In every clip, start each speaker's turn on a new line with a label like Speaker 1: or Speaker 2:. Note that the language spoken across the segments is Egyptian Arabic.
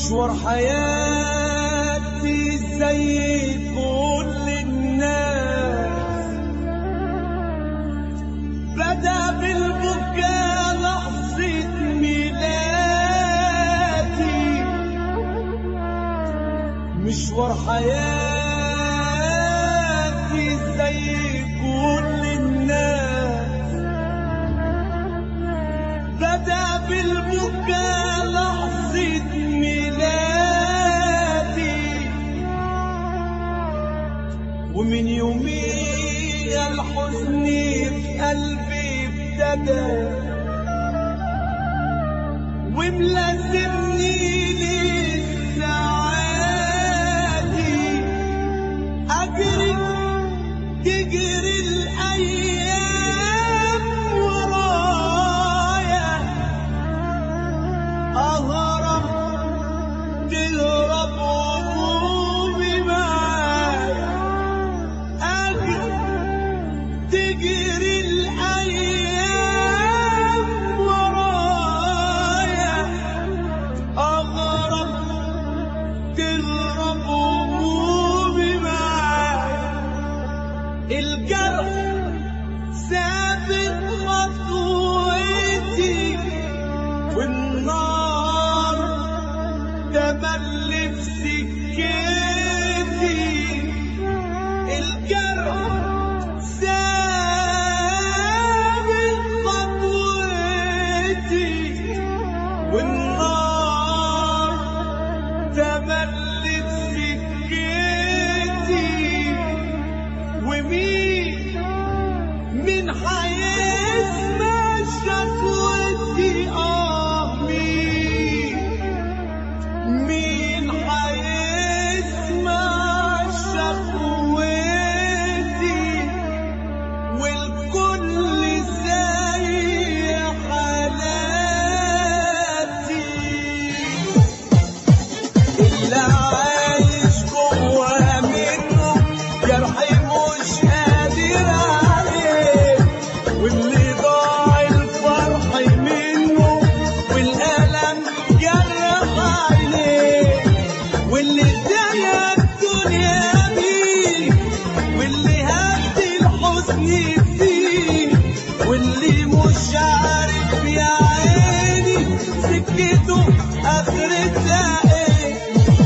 Speaker 1: مشوار حياتي زي كل الناس بدأ بالبكاء لحظة ميلادي مشوار حياتي زي كل الناس بدأ بالبكاء لحظة ميلادي ومن يومي الحزن في قلبي ابتدى وملازمني للسعادي أجري تجري الأيام ورايا أهرب تهرب همومي معايا أجري تجري الأيام ورايا أغرب تغرب همومي معايا الجرح ثابت خطوتي والنار تملي في سكتي الجرح ثابت خطوتي والنار تملي في سكتي ومين من حيسمع شكوتي اه مين مين حيسمع شكوتي والكل زي حالاتي اللي عايش جوا منه جرحي مش قادر عليه واللي ضاع الفرح منه والألم جرح عليه واللي ادانا الدنيا بيه واللي هد الحزن فيه واللي مش عارف يا عيني سكته اخرتها ايه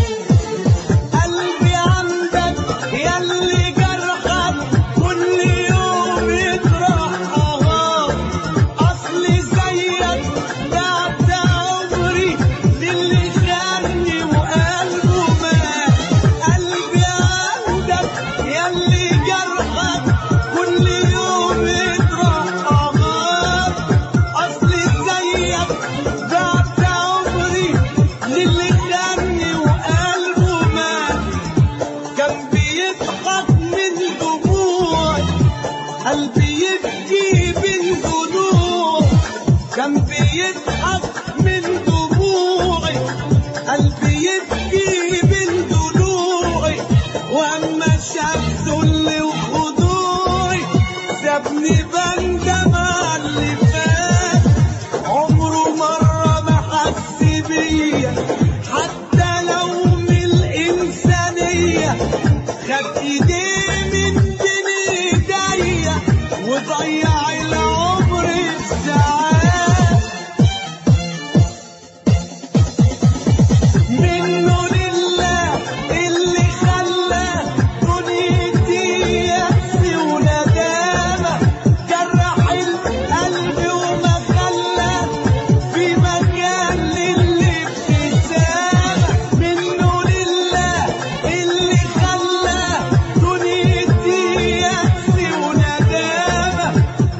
Speaker 1: قلبي عندك ياللي جرحك كل يوم يجرح اه اصلي زيك بعت عمري للي خاني وقلبه مات قلبي عندك ياللي جرحك كل يوم يجرح اه اصلي زيك بعت عمري للي خاني وقلبه مات كان بيضحك من دموعي قلبي يبكي من دموع كان بيضحك من دموعي قلبي يبكي من دموعي واما شاف ذل وخضوعي سابني بندم على اللي فات عمره مرة ما حس بيا حتى لو من الإنسانية خد إيديه من بين إيديا وضيع العمر في ساعات منه لله اللي خلى دنيتي يأس وندامة جرح القلب وما خلى في مكان للابتسامة منه لله اللي خلى دنيتي يأس وندامة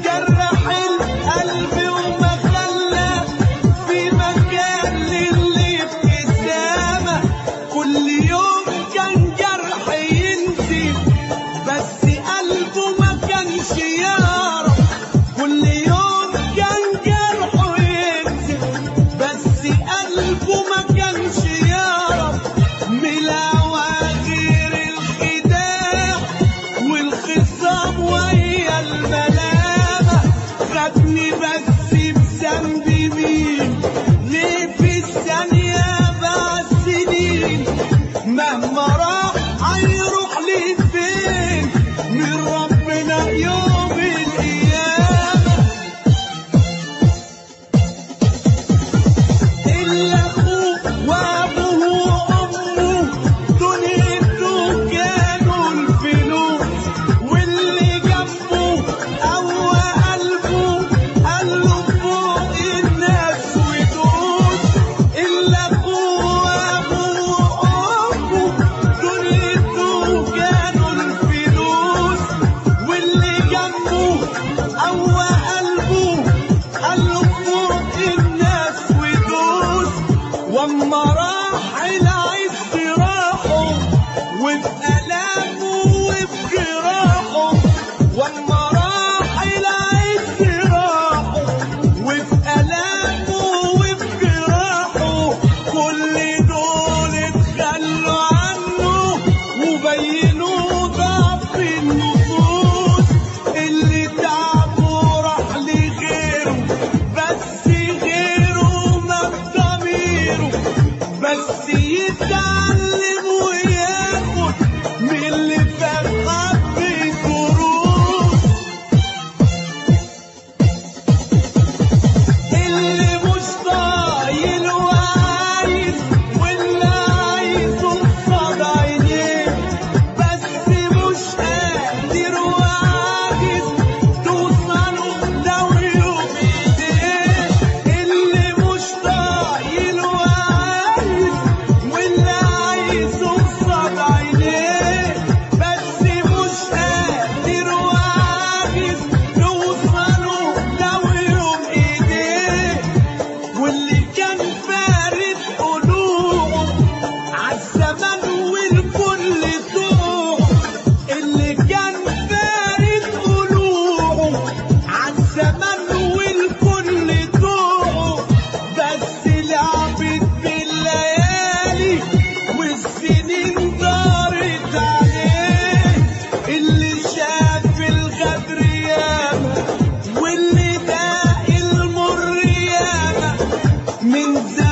Speaker 1: من زمان